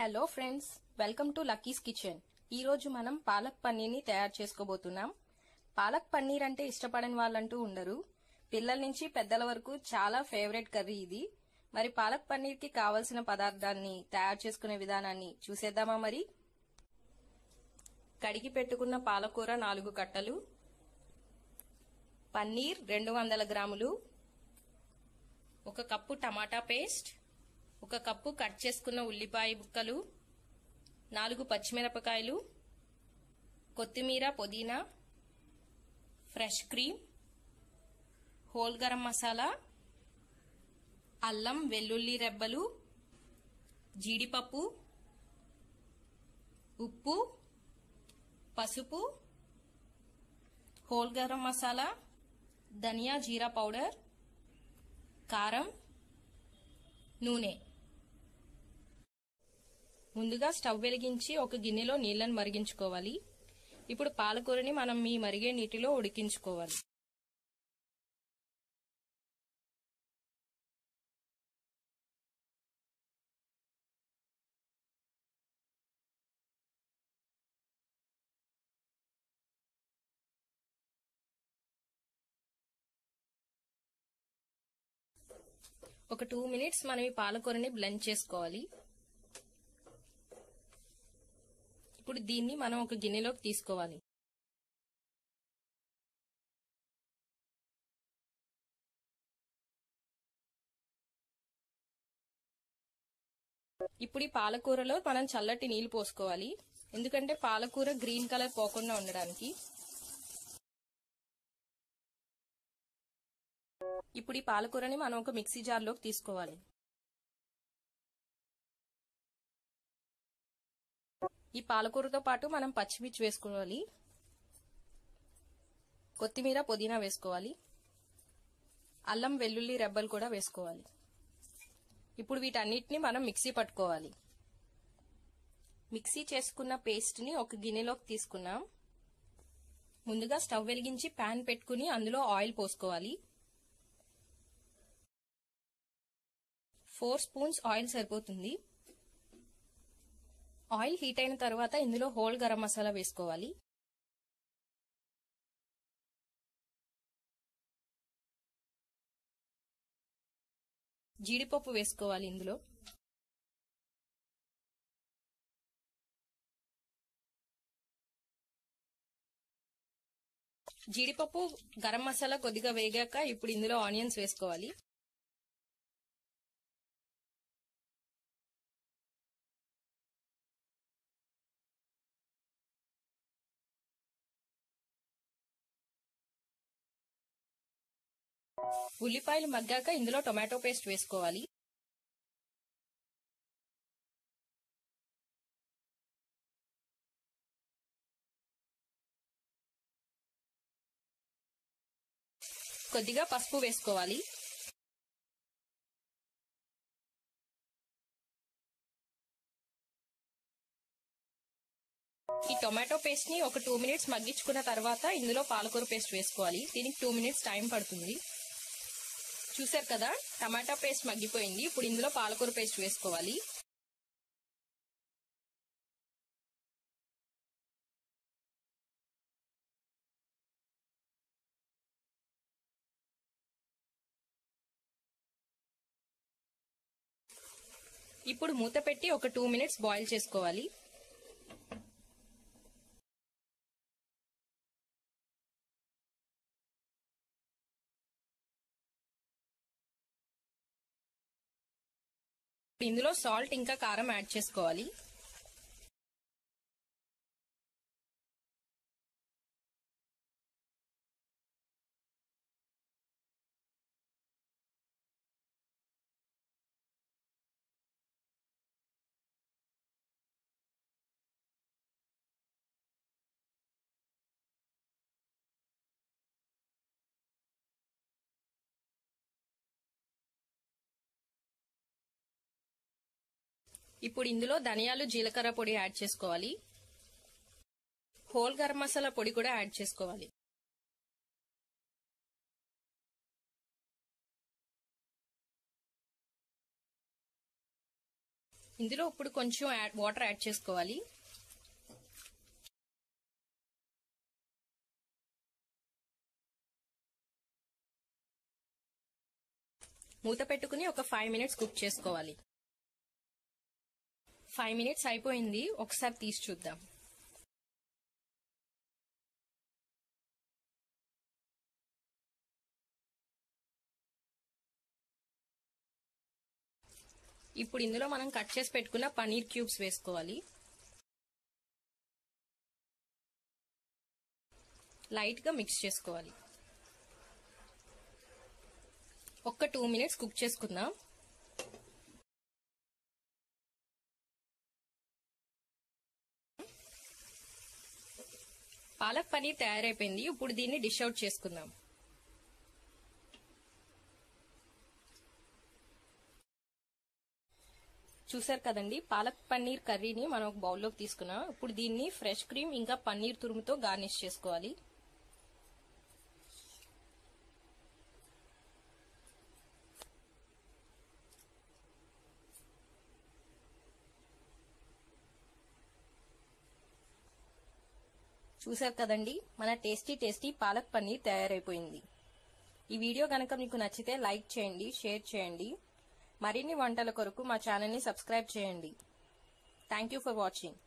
hello friends welcome to Lucky's kitchen ఈ రోజు మనం పాలక్ పన్నీర్ని తయారు చేసుకోబోతున్నాం పాలక్ పన్నీర్ అంటే ఇష్టపడని వాళ్ళంటూ ఉండరు పిల్లల నుంచి పెద్దల వరకు చాలా ఫేవరెట్ కర్రీ ఇది మరి పాలక్ పన్నీర్ కి కావలసిన పదార్థాన్ని తయారు చేసుకునే విధానాన్ని చూసేద్దామా మరి కడిగి పెట్టుకున్న పాలకూర నాలుగు కట్టలు పన్నీర్ రెండు వందల గ్రాములు ఒక కప్పు టమాటా పేస్ట్ ఒక కప్పు కట్ చేసుకున్న ఉల్లిపాయ ముక్కలు నాలుగు పచ్చిమిరపకాయలు కొత్తిమీర పుదీనా fresh cream whole garam masala అల్లం వెల్లుల్లి రెబ్బలు జీడిపప్పు ఉప్పు పసుపు హోల్ గరం మసాలా ధనియా జీరా పౌడర్ కారం నూనె ముందుగా స్టవ్ వెలిగించి ఒక గిన్నెలో నీళ్లను మరిగించుకోవాలి ఇప్పుడు పాలకూరని మనం ఈ మరిగే నీటిలో ఉడికించుకోవాలి ఒక టూ మినిట్స్ మనం ఈ పాలకూరని బ్లెండ్ చేసుకోవాలి ఇప్పుడు దీన్ని మనం ఒక గిన్నెలోకి తీసుకోవాలి ఇప్పుడు ఈ పాలకూరలో మనం చల్లటి నీళ్లు పోసుకోవాలి ఎందుకంటే పాలకూర గ్రీన్ కలర్ పోకుండా ఉండడానికి ఇప్పుడు ఈ పాలకూరని మనం ఒక మిక్సీ జార్లోకి తీసుకోవాలి ఈ పాలకూరతో పాటు మనం పచ్చిమిర్చి వేసుకోవాలి కొత్తిమీర పుదీనా వేసుకోవాలి అల్లం వెల్లుల్లి రెబ్బలు కూడా వేసుకోవాలి ఇప్పుడు వీటన్నిటిని మనం మిక్సీ పట్టుకోవాలి మిక్సీ చేసుకున్న పేస్ట్ని ఒక గిన్నెలోకి తీసుకున్నాం ముందుగా స్టవ్ వెలిగించి ప్యాన్ పెట్టుకుని అందులో ఆయిల్ పోసుకోవాలి ఫోర్ స్పూన్స్ ఆయిల్ సరిపోతుంది ఆయిల్ హీట్ అయిన తర్వాత ఇందులో హోల్ గరం మసాలా వేసుకోవాలి జీడిపప్పు వేసుకోవాలి ఇందులో జీడిపప్పు గరం మసాలా కొద్దిగా వేగాక ఇప్పుడు ఇందులో ఆనియన్స్ వేసుకోవాలి ఉల్లిపాయలు మగ్గాక ఇందులో టొమాటో పేస్ట్ వేసుకోవాలి కొద్దిగా పసుపు వేసుకోవాలి ఈ టొమాటో పేస్ట్ ని ఒక టూ మినిట్స్ మగ్గించుకున్న తర్వాత ఇందులో పాలకూర పేస్ట్ వేసుకోవాలి దీనికి టూ మినిట్స్ టైం పడుతుంది చూసారు కదా టమాటా పేస్ట్ మగ్గిపోయింది ఇప్పుడు ఇందులో పాలకూర పేస్ట్ వేసుకోవాలి ఇప్పుడు మూత పెట్టి ఒక టూ మినిట్స్ బాయిల్ చేసుకోవాలి ఇందులో సాల్ట్ ఇంకా కారం యాడ్ చేసుకోవాలి ఇప్పుడు ఇందులో ధనియాలు జీలకర్ర పొడి యాడ్ చేసుకోవాలి హోల్ గరం మసాలా పొడి కూడా యాడ్ చేసుకోవాలి ఇందులో ఇప్పుడు కొంచెం యాడ్- వాటర్ యాడ్ చేసుకోవాలి మూత పెట్టుకుని ఒక ఫైవ్ మినిట్స్ కుక్ చేసుకోవాలి ఫైవ్ మినిట్స్ అయిపోయింది ఒకసారి తీసి చూద్దాం ఇప్పుడు ఇందులో మనం కట్ చేసి పెట్టుకున్న పనీర్ క్యూబ్స్ వేసుకోవాలి లైట్ గా మిక్స్ చేసుకోవాలి ఒక్క టూ మినిట్స్ కుక్ చేసుకుందాం పాలక్ పనీర్ తయారైపోయింది ఇప్పుడు దీన్ని డిష్ అవుట్ చేసుకుందాం చూసారు కదండి పాలక్ పన్నీర్ కర్రీని మనం ఒక బౌల్లోకి తీసుకున్నాం ఇప్పుడు దీన్ని ఫ్రెష్ క్రీమ్ ఇంకా పన్నీర్ తురుముతో గార్నిష్ చేసుకోవాలి చూసారు కదండి మన టేస్టీ టేస్టీ పాలక్ పన్నీర్ తయారైపోయింది ఈ వీడియో కనుక మీకు నచ్చితే లైక్ చేయండి షేర్ చేయండి మరిన్ని వంటల కొరకు మా ఛానల్ని సబ్స్క్రైబ్ చేయండి థ్యాంక్ యూ ఫర్ వాచింగ్